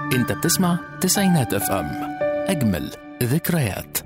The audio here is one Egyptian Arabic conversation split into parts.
انت بتسمع تسعينات اف ام اجمل ذكريات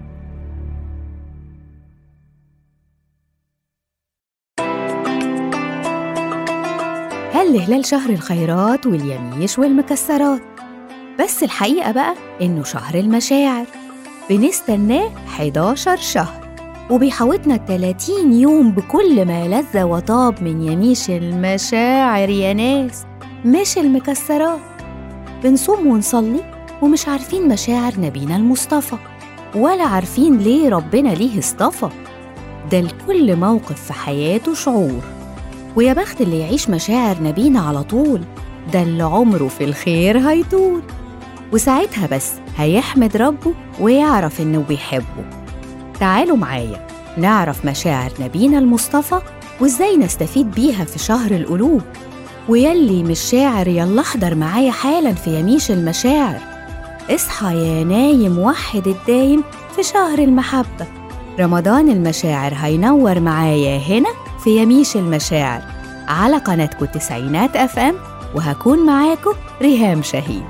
هل هلال شهر الخيرات واليميش والمكسرات بس الحقيقة بقى إنه شهر المشاعر بنستناه 11 شهر وبيحوطنا 30 يوم بكل ما لذ وطاب من يميش المشاعر يا ناس مش المكسرات بنصوم ونصلي ومش عارفين مشاعر نبينا المصطفى ولا عارفين ليه ربنا ليه اصطفى ده لكل موقف في حياته شعور ويا بخت اللي يعيش مشاعر نبينا على طول ده اللي عمره في الخير هيطول وساعتها بس هيحمد ربه ويعرف إنه بيحبه تعالوا معايا نعرف مشاعر نبينا المصطفى وإزاي نستفيد بيها في شهر القلوب ويلي مش شاعر يلا احضر معايا حالا في يميش المشاعر اصحى يا نايم وحد الدايم في شهر المحبة رمضان المشاعر هينور معايا هنا في يميش المشاعر على قناتكم التسعينات اف ام وهكون معاكم ريهام شاهين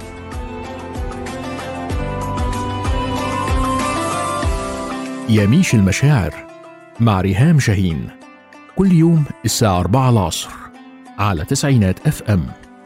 يميش المشاعر مع ريهام شاهين كل يوم الساعة 4 العصر على تسعينات اف ام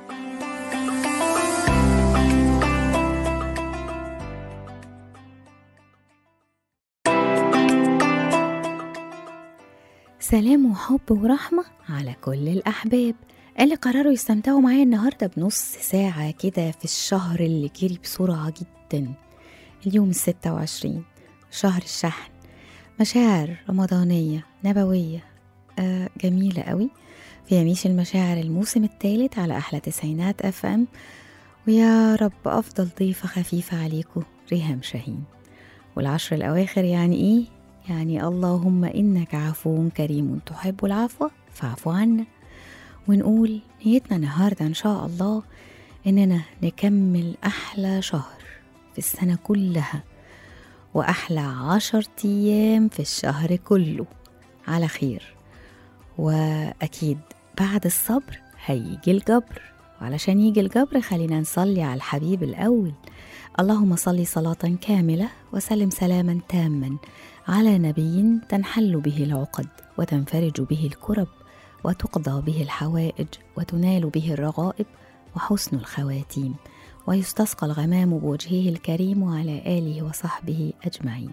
سلام وحب ورحمة على كل الأحباب اللي قرروا يستمتعوا معايا النهاردة بنص ساعة كده في الشهر اللي جري بسرعة جدا اليوم الستة وعشرين شهر الشحن مشاعر رمضانية نبوية آه جميلة قوي في يميش المشاعر الموسم الثالث على أحلى تسعينات أف أم ويا رب أفضل ضيفة خفيفة عليكم ريهام شاهين والعشر الأواخر يعني إيه؟ يعني اللهم إنك عفو كريم تحب العفو فاعف عنا ونقول نيتنا النهاردة إن شاء الله إننا نكمل أحلى شهر في السنة كلها وأحلى عشر أيام في الشهر كله على خير وأكيد بعد الصبر هيجي الجبر وعلشان يجي الجبر خلينا نصلي على الحبيب الأول اللهم صل صلاة كاملة وسلم سلاما تاما على نبي تنحل به العقد وتنفرج به الكرب وتقضى به الحوائج وتنال به الرغائب وحسن الخواتيم ويستسقى الغمام بوجهه الكريم وعلى آله وصحبه أجمعين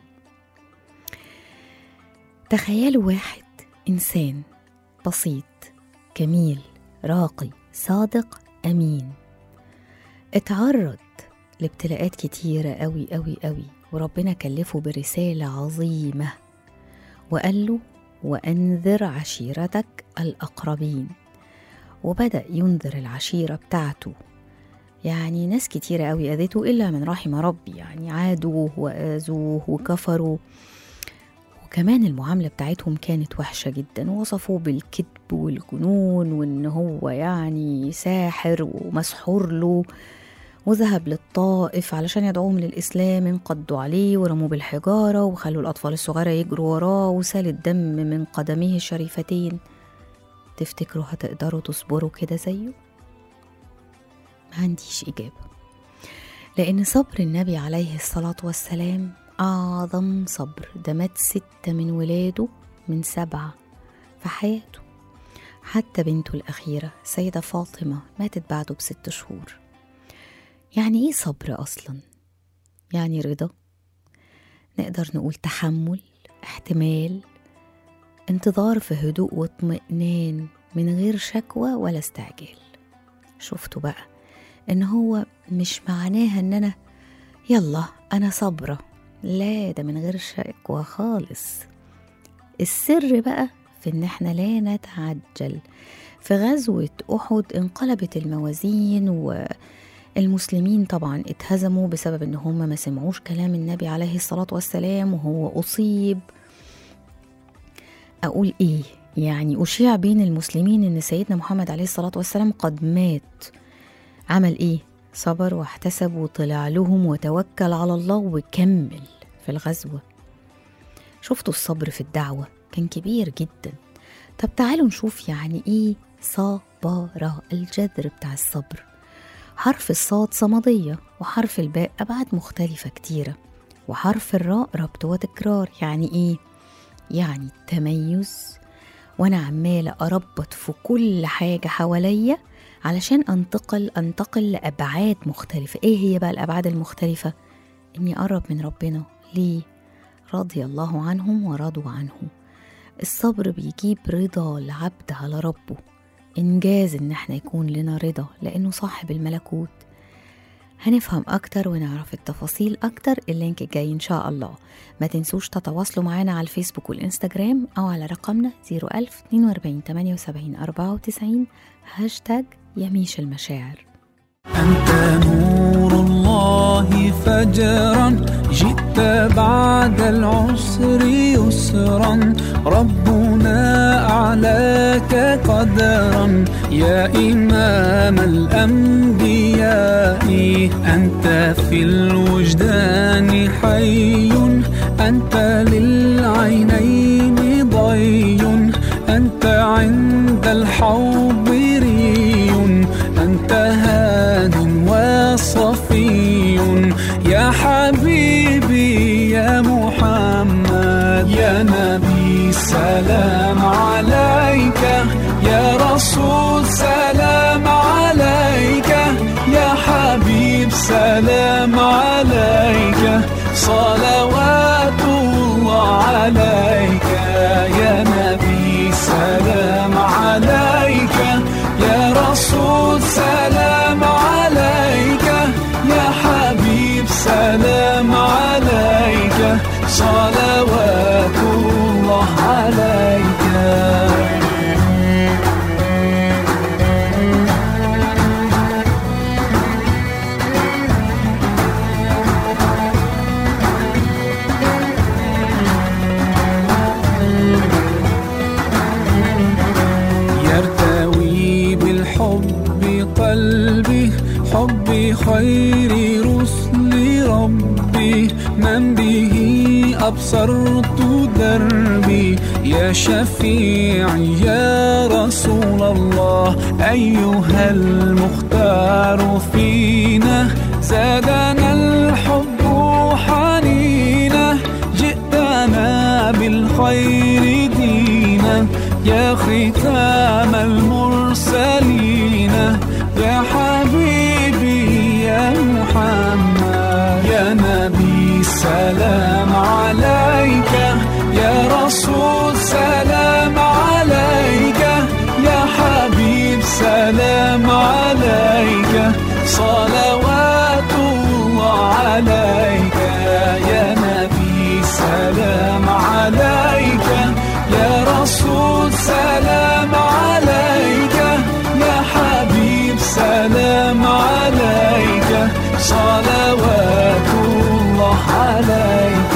تخيلوا واحد إنسان بسيط جميل راقي صادق أمين اتعرض لابتلاءات كتيرة أوي أوي أوي وربنا كلفه برسالة عظيمة وقال له وأنذر عشيرتك الأقربين وبدأ ينذر العشيرة بتاعته يعني ناس كتيرة قوي أذيته إلا من رحم ربي يعني عادوه وآذوه وكفروا وكمان المعاملة بتاعتهم كانت وحشة جدا ووصفوه بالكذب والجنون وإن هو يعني ساحر ومسحور له وذهب للطائف علشان يدعوهم للإسلام انقضوا عليه ورموه بالحجارة وخلوا الأطفال الصغيرة يجروا وراه وسال الدم من قدميه الشريفتين تفتكروا هتقدروا تصبروا كده زيه؟ ما عنديش إجابة لأن صبر النبي عليه الصلاة والسلام أعظم صبر ده مات ستة من ولاده من سبعة في حياته حتى بنته الأخيرة سيدة فاطمة ماتت بعده بست شهور يعني إيه صبر أصلا؟ يعني رضا نقدر نقول تحمل احتمال انتظار في هدوء واطمئنان من غير شكوى ولا استعجال شفتوا بقى ان هو مش معناها ان انا يلا انا صابره لا ده من غير شكوى خالص السر بقى في ان احنا لا نتعجل في غزوة أحد انقلبت الموازين والمسلمين طبعا اتهزموا بسبب ان هم ما سمعوش كلام النبي عليه الصلاة والسلام وهو أصيب أقول إيه يعني أشيع بين المسلمين إن سيدنا محمد عليه الصلاة والسلام قد مات عمل إيه؟ صبر واحتسب وطلع لهم وتوكل على الله وكمل في الغزوة شفتوا الصبر في الدعوة كان كبير جدا طب تعالوا نشوف يعني إيه صبر الجذر بتاع الصبر حرف الصاد صمدية وحرف الباء أبعاد مختلفة كتيرة وحرف الراء ربط وتكرار يعني إيه؟ يعني التميز وأنا عمالة أربط في كل حاجة حواليا علشان أنتقل أنتقل لأبعاد مختلفة إيه هي بقى الأبعاد المختلفة؟ إني أقرب من ربنا ليه؟ رضي الله عنهم ورضوا عنه الصبر بيجيب رضا العبد على ربه إنجاز إن احنا يكون لنا رضا لأنه صاحب الملكوت هنفهم أكتر ونعرف التفاصيل أكتر اللينك الجاي إن شاء الله ما تنسوش تتواصلوا معنا على الفيسبوك والإنستجرام أو على رقمنا 01000 42 78 94 هاشتاج يميش المشاعر أنت نور الله فجرا جئت بعد العسر يسرا ربنا أعلاك قدرا يا إمام الأنبياء أنت في الوجدان حي أنت للعينين ضي أنت عند الحوض ري أنت هاد وصفي يا حبيبي يا محمد يا نبي سلام عليك يا رسول سلام عليك يا حبيب سلام عليك صلوات الله عليك يا نبي سلام عليك يا رسول سلام عليك يا حبيب سلام عليك صلوات الله عليك يرتوي بالحب قلبي حب خير رسل ربي من به أبصرت دربي يا شفيعي يا رسول الله أيها المختار فينا زادنا الحب حنينا جئتنا بالخير دينا يا ختام المرسلين يا حبيبي يا محمد يا نبي سلام عليك يا رسول سلام عليك يا حبيب سلام عليك صلوات الله عليك يا نبي سلام عليك يا رسول سلام عليك يا حبيب سلام عليك صلوات الله عليك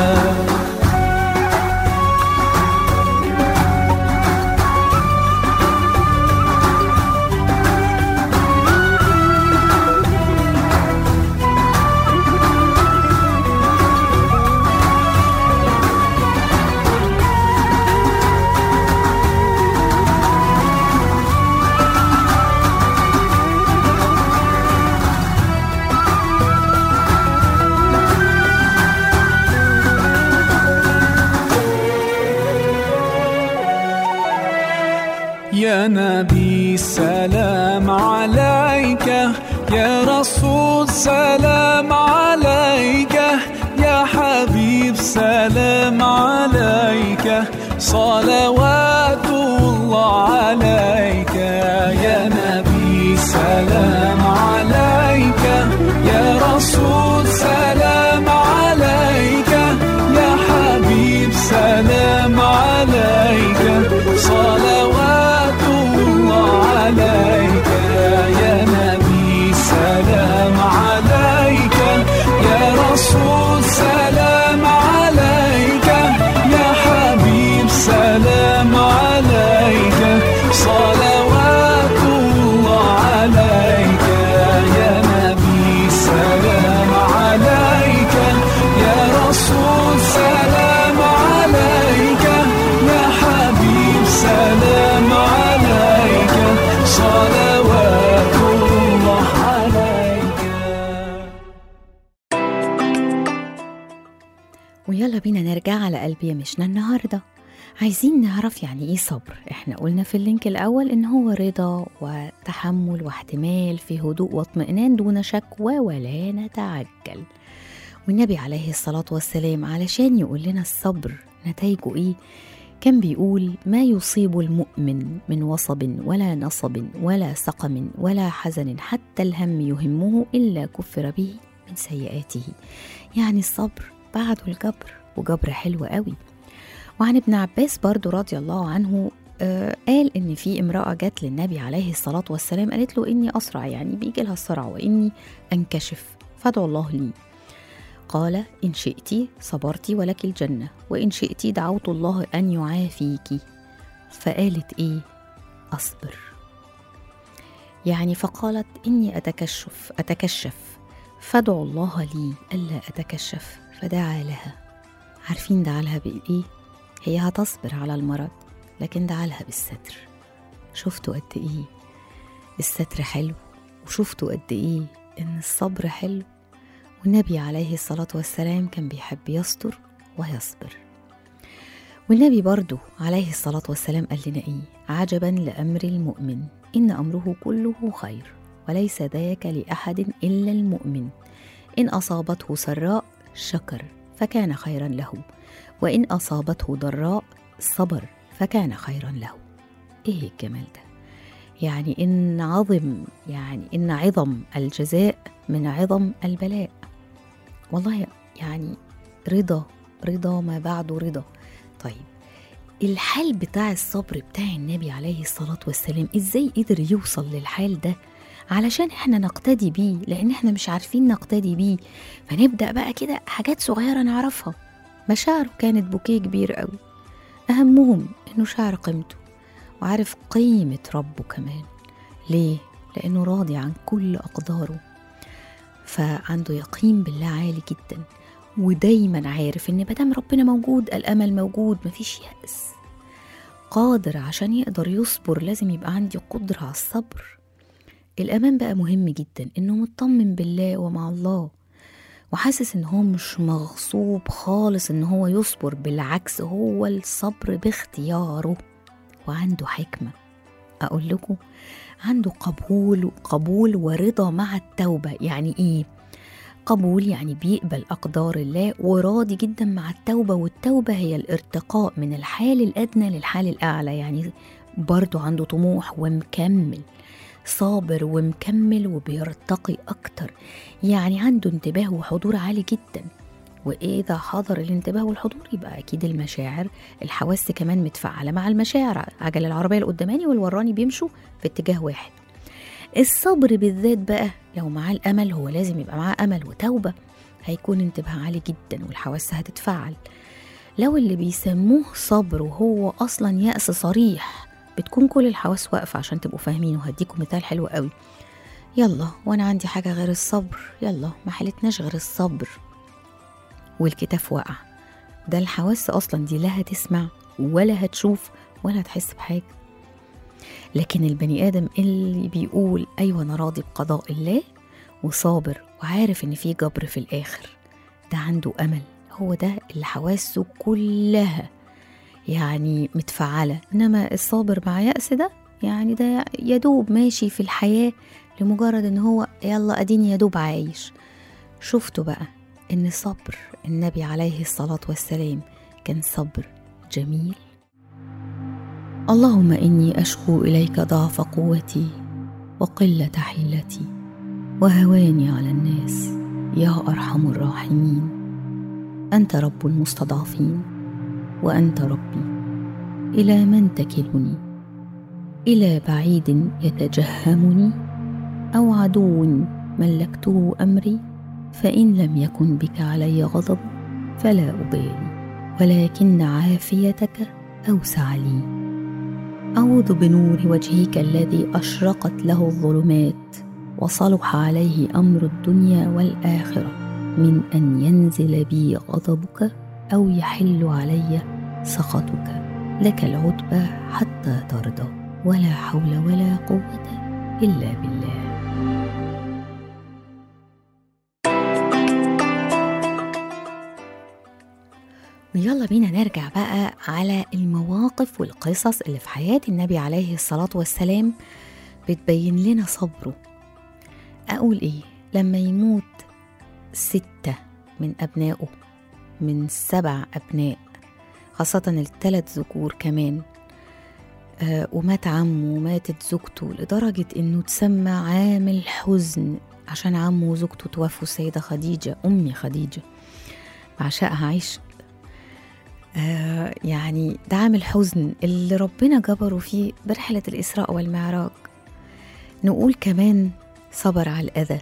يا نبي سلام عليك يا رسول سلام عليك يا حبيب سلام عليك صلوات الله عليك يا نبي سلام عليك يا رسول سلام عليك يا حبيب سلام عليك صلوات الله عليك يا نبي سلام عليك يا رسول سلام عليك يا حبيب سلام عليك جه على قلبي مشنا النهاردة عايزين نعرف يعني ايه صبر احنا قلنا في اللينك الاول ان هو رضا وتحمل واحتمال في هدوء واطمئنان دون شكوى ولا نتعجل والنبي عليه الصلاة والسلام علشان يقول لنا الصبر نتائجه ايه كان بيقول ما يصيب المؤمن من وصب ولا نصب ولا سقم ولا حزن حتى الهم يهمه إلا كفر به من سيئاته يعني الصبر بعده الجبر وجبر حلو قوي وعن ابن عباس برضو رضي الله عنه آه قال ان في امراه جت للنبي عليه الصلاه والسلام قالت له اني اسرع يعني بيجي لها الصرع واني انكشف فادعو الله لي قال ان شئت صبرت ولك الجنه وان شئت دعوت الله ان يعافيك فقالت ايه اصبر يعني فقالت اني اتكشف اتكشف فادعوا الله لي الا اتكشف فدعا لها عارفين دعا لها بايه هي هتصبر على المرض لكن دعا لها بالستر شفتوا قد ايه الستر حلو وشفتوا قد ايه ان الصبر حلو والنبي عليه الصلاة والسلام كان بيحب يستر ويصبر والنبي برضو عليه الصلاة والسلام قال لنا ايه عجبا لأمر المؤمن إن أمره كله خير وليس ذاك لأحد إلا المؤمن إن أصابته سراء شكر فكان خيرا له وإن أصابته ضراء صبر فكان خيرا له إيه الجمال ده يعني إن عظم يعني إن عظم الجزاء من عظم البلاء والله يعني رضا رضا ما بعده رضا طيب الحال بتاع الصبر بتاع النبي عليه الصلاة والسلام إزاي قدر يوصل للحال ده علشان احنا نقتدي بيه لأن احنا مش عارفين نقتدي بيه فنبدأ بقى كده حاجات صغيرة نعرفها مشاعره كانت بوكيه كبير قوي أهمهم إنه شعر قيمته وعارف قيمة ربه كمان ليه؟ لأنه راضي عن كل أقداره فعنده يقين بالله عالي جدا ودايما عارف إن مادام ربنا موجود الأمل موجود مفيش يأس قادر عشان يقدر يصبر لازم يبقى عندي قدرة على الصبر الأمان بقى مهم جدا إنه مطمن بالله ومع الله وحاسس ان هو مش مغصوب خالص ان هو يصبر بالعكس هو الصبر باختياره وعنده حكمة أقول لكم عنده قبول قبول ورضا مع التوبة يعني إيه؟ قبول يعني بيقبل أقدار الله وراضي جدا مع التوبة والتوبة هي الارتقاء من الحال الأدنى للحال الأعلى يعني برضو عنده طموح ومكمل صابر ومكمل وبيرتقي أكتر يعني عنده انتباه وحضور عالي جدا وإذا حضر الانتباه والحضور يبقى أكيد المشاعر الحواس كمان متفعلة مع المشاعر عجل العربية القداماني والوراني بيمشوا في اتجاه واحد الصبر بالذات بقى لو معاه الأمل هو لازم يبقى معاه أمل وتوبة هيكون انتباه عالي جدا والحواس هتتفعل لو اللي بيسموه صبر وهو أصلا يأس صريح بتكون كل الحواس واقفة عشان تبقوا فاهمين وهديكم مثال حلو قوي يلا وانا عندي حاجة غير الصبر يلا ما حلتناش غير الصبر والكتاف وقع ده الحواس اصلا دي لا هتسمع ولا هتشوف ولا هتحس بحاجة لكن البني ادم اللي بيقول ايوه انا راضي بقضاء الله وصابر وعارف ان في جبر في الاخر ده عنده امل هو ده اللي حواسه كلها يعني متفعلة إنما الصابر مع يأس ده يعني ده يدوب ماشي في الحياة لمجرد إن هو يلا أديني يدوب عايش شفتوا بقى إن صبر النبي عليه الصلاة والسلام كان صبر جميل اللهم إني أشكو إليك ضعف قوتي وقلة حيلتي وهواني على الناس يا أرحم الراحمين أنت رب المستضعفين وانت ربي الى من تكلني الى بعيد يتجهمني او عدو ملكته امري فان لم يكن بك علي غضب فلا ابالي ولكن عافيتك اوسع لي اعوذ بنور وجهك الذي اشرقت له الظلمات وصلح عليه امر الدنيا والاخره من ان ينزل بي غضبك أو يحل علي سخطك لك العتبى حتى ترضى ولا حول ولا قوة إلا بالله ويلا يلا بينا نرجع بقى على المواقف والقصص اللي في حياة النبي عليه الصلاة والسلام بتبين لنا صبره أقول إيه لما يموت ستة من أبنائه من سبع أبناء خاصة الثلاث ذكور كمان آه ومات عمه وماتت زوجته لدرجة إنه تسمى عام الحزن عشان عمه وزوجته توفوا السيدة خديجة أمي خديجة بعشقها عيش آه يعني ده عام الحزن اللي ربنا جبره فيه برحلة الإسراء والمعراج نقول كمان صبر على الأذى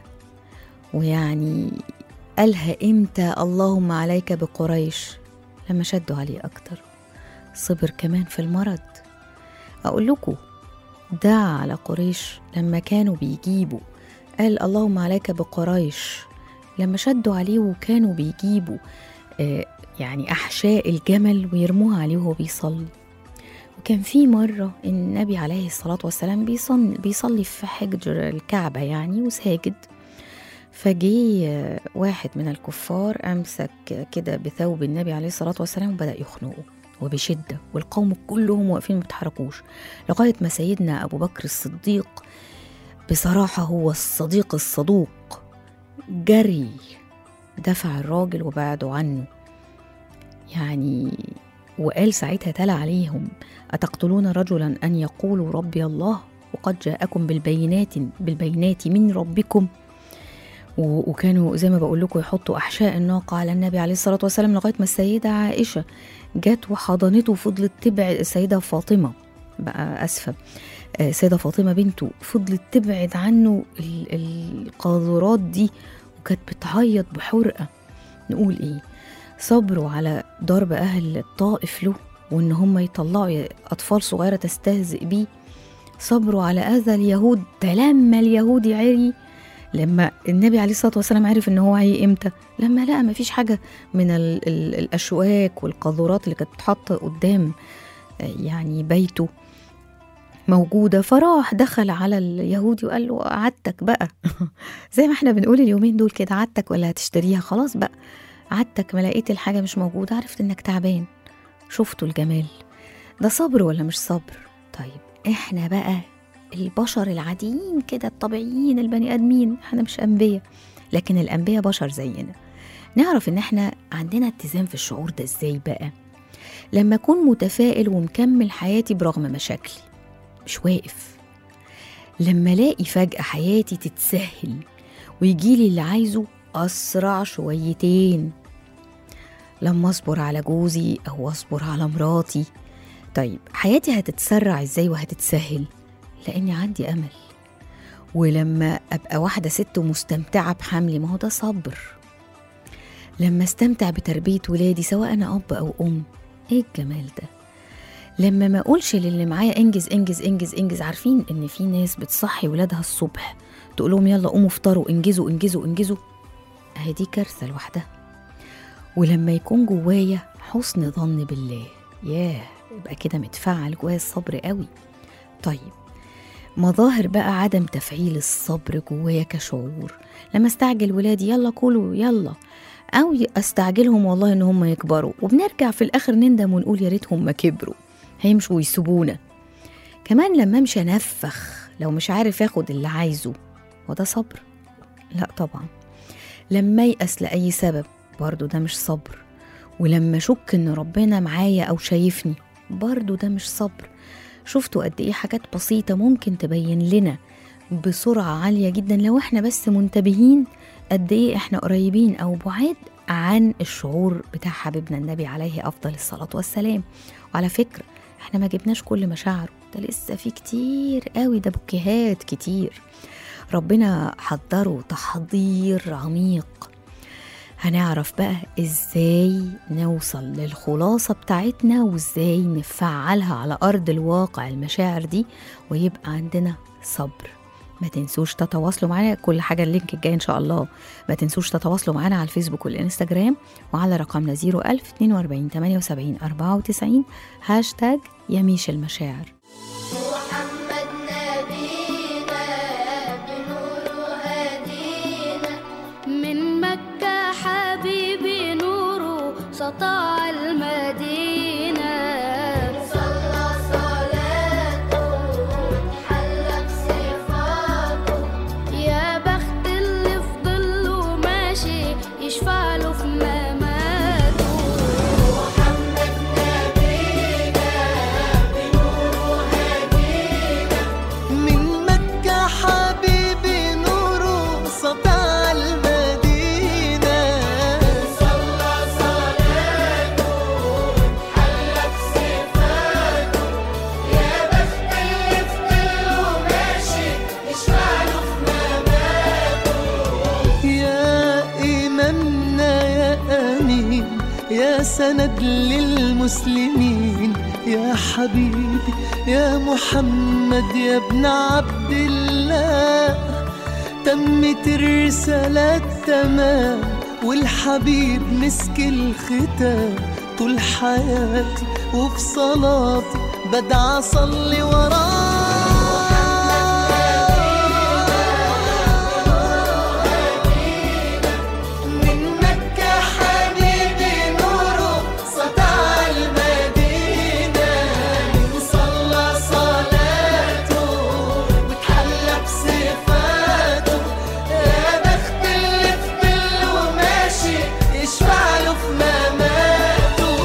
ويعني قالها إمتى اللهم عليك بقريش لما شدوا عليه أكتر صبر كمان في المرض أقول لكم دعا على قريش لما كانوا بيجيبوا قال اللهم عليك بقريش لما شدوا عليه وكانوا بيجيبوا آه يعني أحشاء الجمل ويرموها عليه وهو بيصلي وكان في مرة النبي عليه الصلاة والسلام بيصلي, بيصلي في حجر الكعبة يعني وساجد فجي آه، واحد من الكفار أمسك كده بثوب النبي عليه الصلاة والسلام وبدأ يخنقه وبشدة والقوم كلهم واقفين متحركوش لغاية ما سيدنا أبو بكر الصديق بصراحة هو الصديق الصدوق جري دفع الراجل وبعده عنه يعني وقال ساعتها تلا عليهم أتقتلون رجلا أن يقولوا ربي الله وقد جاءكم بالبينات بالبينات من ربكم و- وكانوا زي ما بقول لكم يحطوا أحشاء الناقة على النبي عليه الصلاة والسلام لغاية ما السيدة عائشة جت وحضنته وفضلت تبعد السيدة فاطمة بقى أسفة آه، السيدة فاطمة بنته فضلت تبعد عنه ال- القاذورات دي وكانت بتعيط بحرقة نقول إيه صبروا على ضرب أهل الطائف له وإن هم يطلعوا أطفال صغيرة تستهزئ بيه صبروا على أذى اليهود ده لما اليهود عري لما النبي عليه الصلاة والسلام عرف إن هو عي إمتى لما لقى مفيش حاجة من ال ال الأشواك والقاذورات اللي كانت بتتحط قدام آه، يعني بيته موجودة فراح دخل على اليهودي وقال له عدتك بقى زي ما احنا بنقول اليومين دول كده عدتك ولا هتشتريها خلاص بقى عدتك ما لقيت الحاجة مش موجودة عرفت انك تعبان شفتوا الجمال ده صبر ولا مش صبر طيب احنا بقى البشر العاديين كده الطبيعيين البني ادمين احنا مش انبياء لكن الانبياء بشر زينا نعرف ان احنا عندنا اتزان في الشعور ده ازاي بقى لما اكون متفائل ومكمل حياتي برغم مشاكلي مش واقف لما الاقي فجأة حياتي تتسهل ويجيلي اللي عايزه أسرع شويتين لما أصبر على جوزي أو أصبر على مراتي طيب حياتي هتتسرع إزاي وهتتسهل لأني عندي أمل ولما أبقى واحدة ست مستمتعة بحملي ما هو ده صبر لما استمتع بتربية ولادي سواء أنا أب أو أم إيه الجمال ده لما ما اقولش للي معايا انجز انجز انجز انجز عارفين ان في ناس بتصحي ولادها الصبح تقول لهم يلا قوموا افطروا انجزوا انجزوا انجزوا اهي دي كارثه لوحدها ولما يكون جوايا حسن ظن بالله ياه يبقى كده متفعل جوايا الصبر قوي طيب مظاهر بقى عدم تفعيل الصبر جوايا كشعور لما استعجل ولادي يلا كلوا يلا او استعجلهم والله ان هم يكبروا وبنرجع في الاخر نندم ونقول يا ريتهم ما كبروا هيمشوا ويسيبونا كمان لما امشي انفخ لو مش عارف اخد اللي عايزه وده صبر لا طبعا لما يأس لأي سبب برضو ده مش صبر ولما اشك ان ربنا معايا او شايفني برضو ده مش صبر شفتوا قد ايه حاجات بسيطة ممكن تبين لنا بسرعة عالية جدا لو احنا بس منتبهين قد ايه احنا قريبين او بعاد عن الشعور بتاع حبيبنا النبي عليه افضل الصلاة والسلام وعلى فكرة احنا ما جبناش كل مشاعره ده لسه في كتير قوي ده بكيهات كتير ربنا حضره تحضير عميق هنعرف بقى ازاي نوصل للخلاصة بتاعتنا وازاي نفعلها على أرض الواقع المشاعر دي ويبقى عندنا صبر ما تنسوش تتواصلوا معانا كل حاجة اللينك الجاي إن شاء الله ما تنسوش تتواصلوا معانا على الفيسبوك والإنستجرام وعلى رقمنا 01000 42 78 94 هاشتاج يميش المشاعر محمد نبينا بنور هدينا من مكة حبيبي نوره سطع المدينة سند للمسلمين يا حبيبي يا محمد يا ابن عبد الله تمت الرسالة تمام والحبيب مسك الختام طول حياتي وفي صلاتي بدعى أصلي وراه من مكة حبيبي نوره سطع المدينة من صلى صلاته وتحلى بصفاته يا بخت اللي في ظله ماشي يشفع له في مماته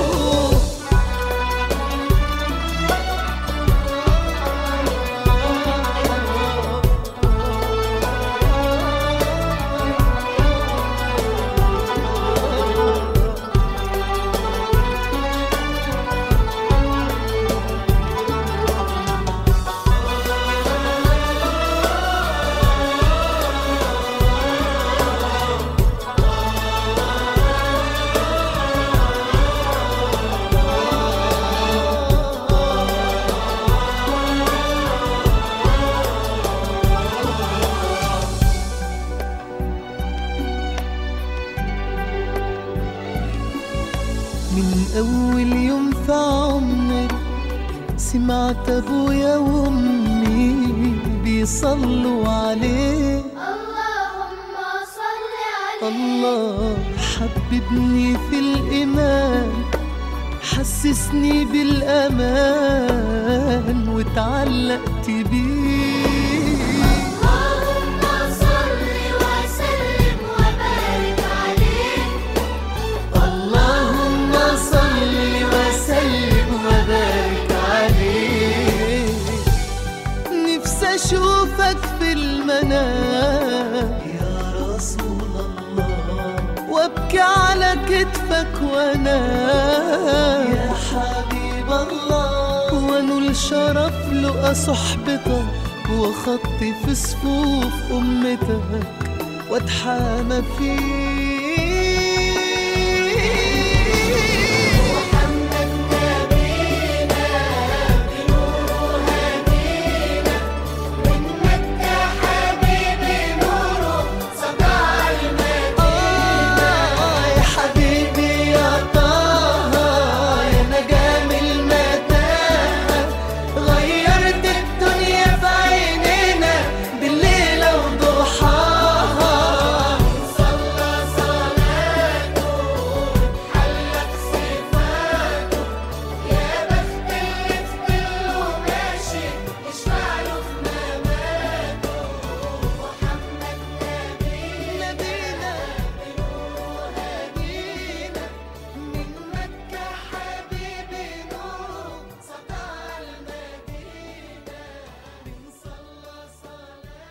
من أول يوم في عمري سمعت أبويا وأمي بيصلوا عليه اللهم صل عليه الله حببني في الإيمان حسسني بالأمان وتعلقت بيه اللهم صل وسلم وبارك عليه اللهم صل وسلم وبارك عليه نفسي اشوفك في المنام يا رسول الله وابكي على كتفك وانام يا حبيب الله وانول شرف لقى صحبتك وخطي في صفوف امتك واتحامى فيك محمد نبينا بنوره هدينا من مكة حبيبي نوره سطع المدينة آه يا حبيبي يا طه يا نجام المتاهة غيرت الدنيا في عينينا بالليل وضحاها صلى صلاته حلى بصفاته يا بخت اللي في ظله ماشي يشفع له في مماته محمد نبينا نبينا بنوره هدينا من مكة حبيبي نور سطع المدينة من صلى صلاته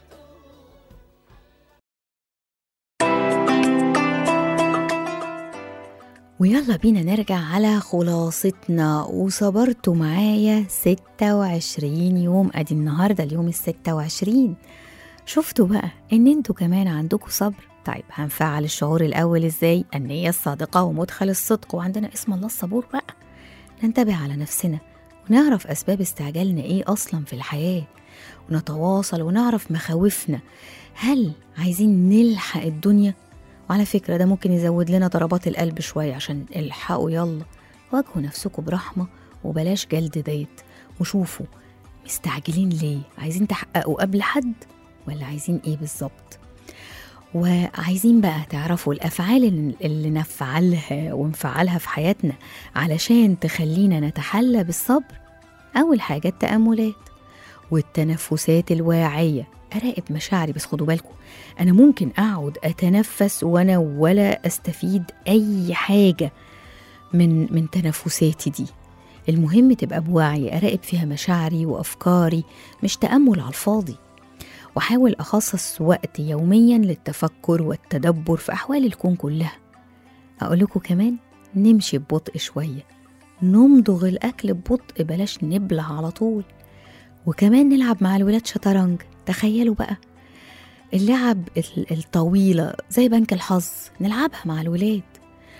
ويلا بينا نرجع على خلاصتنا وصبرتوا معايا 26 يوم ادي النهارده اليوم ال 26 شفتوا بقى ان انتوا كمان عندكم صبر طيب هنفعل الشعور الاول ازاي النية الصادقة ومدخل الصدق وعندنا اسم الله الصبور بقى ننتبه على نفسنا ونعرف اسباب استعجالنا ايه اصلا في الحياة ونتواصل ونعرف مخاوفنا هل عايزين نلحق الدنيا وعلى فكرة ده ممكن يزود لنا ضربات القلب شوية عشان الحقوا يلا واجهوا نفسكم برحمة وبلاش جلد ديت وشوفوا مستعجلين ليه عايزين تحققوا قبل حد ولا عايزين ايه بالظبط وعايزين بقى تعرفوا الأفعال اللي- اللي نفعلها ونفعلها في حياتنا علشان تخلينا نتحلى بالصبر أول حاجة التأملات والتنفسات الواعية أراقب مشاعري بس خدوا بالكم أنا ممكن أقعد أتنفس وأنا ولا أستفيد أي حاجة من من تنفساتي دي المهم تبقى بوعي أراقب فيها مشاعري وأفكاري مش تأمل على الفاضي وأحاول أخصص وقت يوميا للتفكر والتدبر في أحوال الكون كلها أقول لكم كمان نمشي ببطء شوية نمضغ الأكل ببطء بلاش نبلع على طول وكمان نلعب مع الولاد شطرنج تخيلوا بقى اللعب ال- الطويلة زي بنك الحظ نلعبها مع الولاد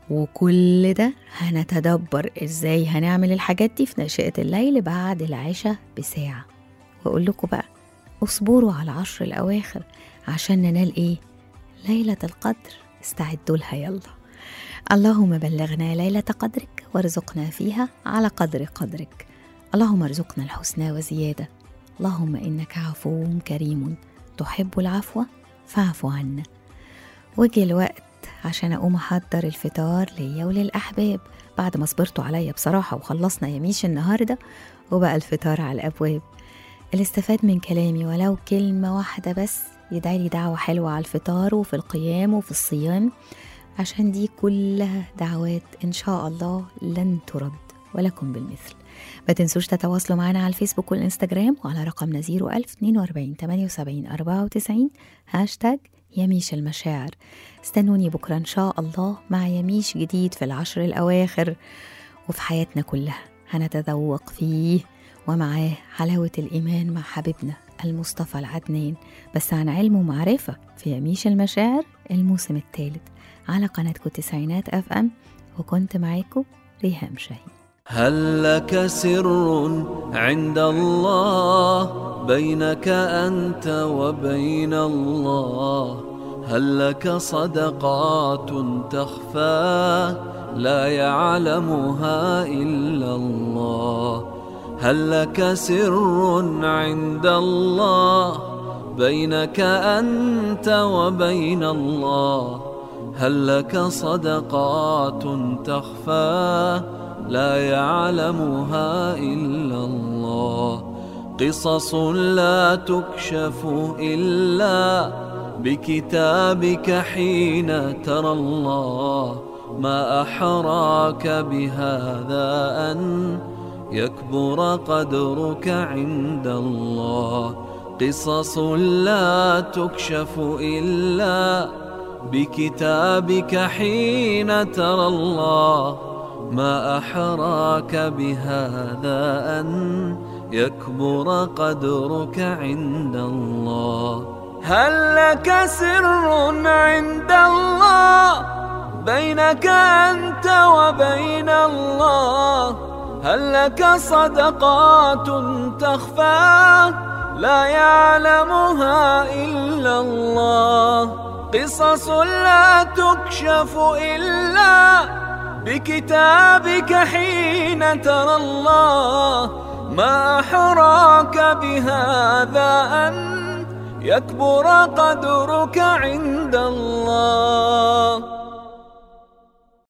وكل ده هنتدبر ازاي هنعمل الحاجات دي في ناشئة الليل بعد العشاء بساعة واقول لكم بقى اصبروا على العشر الاواخر عشان ننال ايه ليلة القدر استعدوا لها يلا اللهم بلغنا ليلة قدرك وارزقنا فيها على قدر قدرك اللهم ارزقنا الحسنى وزيادة اللهم إنك عفو كريم تحب العفو فاعف عنا وجه الوقت عشان أقوم أحضر الفطار ليا وللأحباب بعد ما صبرتوا عليا بصراحة وخلصنا يميش النهاردة وبقى الفطار على الأبواب اللي استفاد من كلامي ولو كلمة واحدة بس يدعي لي دعوة حلوة على الفطار وفي القيام وفي الصيام عشان دي كلها دعوات إن شاء الله لن ترد ولكم بالمثل ما تنسوش تتواصلوا معنا على الفيسبوك والإنستجرام وعلى رقمنا 01000 42 78 94 هاشتاج يميش المشاعر استنوني بكرة إن شاء الله مع يميش جديد في العشر الأواخر وفي حياتنا كلها هنتذوق فيه ومعاه حلاوة الإيمان مع حبيبنا المصطفى العدنان بس عن علم ومعرفة في يميش المشاعر الموسم الثالث على قناتكم تسعينات أف أم وكنت معاكم ريهام شاهين هل لك سر عند الله بينك أنت وبين الله هل لك صدقات تخفى لا يعلمها إلا الله هل لك سر عند الله بينك أنت وبين الله هل لك صدقات تخفى لا يعلمها إلا الله قصص لا تكشف إلا بكتابك حين ترى الله ما أحراك بهذا أن يكبر قدرك عند الله قصص لا تكشف إلا بكتابك حين ترى الله ما أحراك بهذا أن يكبر قدرك عند الله هل لك سر عند الله بينك أنت وبين الله هل لك صدقات تخفى لا يعلمها إلا الله قصص لا تكشف إلا بكتابك حين ترى الله ما أحراك بهذا أن يكبر قدرك عند الله